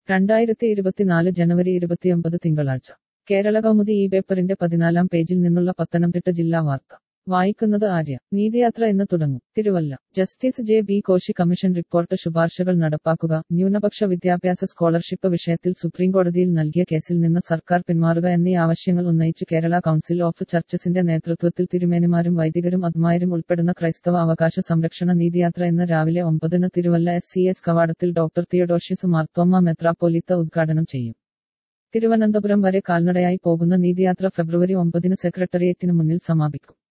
രണ്ടായിരത്തി ഇരുപത്തിനാല് ജനുവരി ഇരുപത്തിയൊമ്പത് തിങ്കളാഴ്ച കേരള കൗമുദി ഈ പേപ്പറിന്റെ പതിനാലാം പേജിൽ നിന്നുള്ള പത്തനംതിട്ട ജില്ലാ വാർത്ത വായിക്കുന്നത് ആര്യ നീതിയാത്ര ഇന്ന് തുടങ്ങും Thiruvalla justice J B Koshy commission report ശുപാർശകൾ നടപ്പാക്കുക ന്യൂനപക്ഷ വിദ്യാഭ്യാസ സ്കോളർഷിപ്പ് വിഷയത്തിൽ സുപ്രീംകോടതിയിൽ നൽകിയ കേസിൽ നിന്ന് സർക്കാർ പിന്മാറുക എന്നീ ആവശ്യങ്ങൾ ഉന്നയിച്ച് കേരള കൗൺസിൽ ഓഫ് ചർച്ചസിന്റെ നേതൃത്വത്തിൽ തിരുമേനിമാരും വൈദികരും അദ്മായരും ഉൾപ്പെടുന്ന ക്രൈസ്തവ അവകാശ സംരക്ഷണ നീതിയാത്ര ഇന്ന് രാവിലെ ഒമ്പതിന് തിരുവല്ല എസ് സി എസ് കവാടത്തിൽ ഡോക്ടർ തിയോഡോഷ്യസ് മാർത്തോമ മെത്രാപ്പോലിത്ത ഉദ്ഘാടനം ചെയ്യും തിരുവനന്തപുരം വരെ കാൽനടയായി പോകുന്ന നീതിയാത്ര ഫെബ്രുവരി ഒമ്പതിന് സെക്രട്ടേറിയറ്റിന് മുന്നിൽ സമാപിക്കും